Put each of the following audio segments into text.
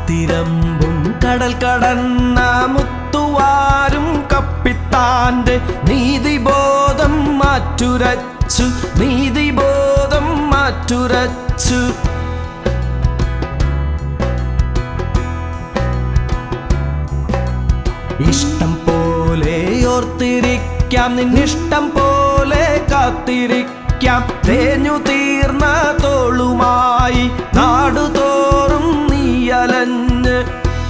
കാത്തിരമ്പും കടൽ കടന്ന മുത്തുവാരും കപ്പിത്താന്റെ നീതിബോധം മാറ്റുരച്ചു നീതിബോധം മാറ്റുരച്ചു ഇഷ്ടം പോലെ ഓർത്തിരിക്കാം നിന്നിഷ്ടം പോലെ കാത്തിരിക്കാം തേഞ്ഞു തീർന്ന തോളുമായി നാടുതോറും നീ അലഞ്ഞ്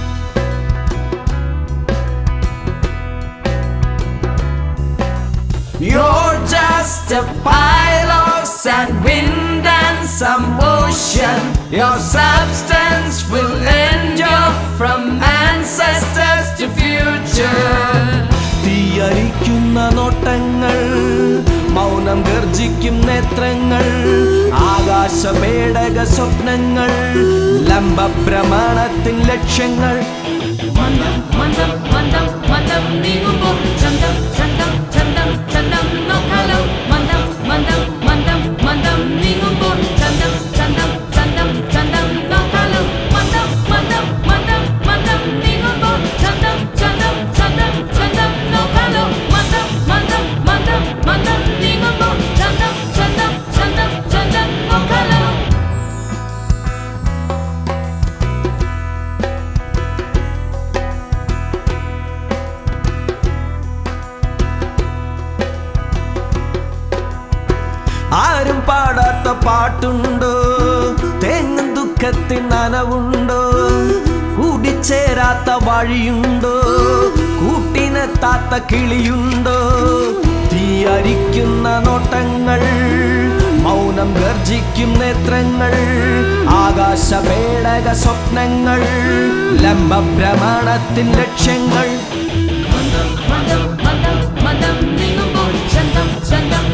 You're just a pile of sand, wind and some ocean. Your substance will endure from ancestors to future. തീയരിക്കുന്ന നോട്ടങ്ങൾ മൗനം ഗർജിക്കും നേത്രങ്ങൾ ആകാശപേടക സ്വപ്നങ്ങൾ ലംബഭ്രമണത്തിൻ ലക്ഷ്യങ്ങൾ മന്ദം മന്ദം മന്ദം മന്ദം നീങ്ങുമ്പോൾ ചന്തം ചന്തം ചന്തം ചന്തം നോക്കാലോ മന്ദം മന്ദം മന്ദം മന്ദം നീങ്ങുമ്പോൾ ചന്തം ചന്തം ചന്തം ചന്തം നോക്കാലോ മന്ദം മന്ദം മന്ദം മന്ദം നീങ്ങുമ്പോൾ ചന്തം ചന്തം ചന്തം ചന്തം നോക്കാലോ മന്ദം മന്ദം മന്ദം മന്ദം നീങ്ങുമ്പോൾ ചന്തം ചന്തം ചന്തം ചന്തം നോക്കാലോ ആരും പാടാത്ത പാട്ടുണ്ടോ തേങ്ങും ദുഃഖത്തിൻ നനവുണ്ടോ കൂടിച്ചേരാത്ത വഴിയുണ്ടോ കൂട്ടിനെത്താത്ത കിളിയുണ്ടോ തീയരിക്കുന്ന നോട്ടങ്ങൾ മൗനം ഗർജിക്കും നേത്രങ്ങൾ ആകാശപേടക സ്വപ്നങ്ങൾ ലംബഭ്രമണത്തിൻ ലക്ഷ്യങ്ങൾ മന്ദം മന്ദം മന്ദം നീങ്ങുമ്പോൾ ചന്തം ചന്തം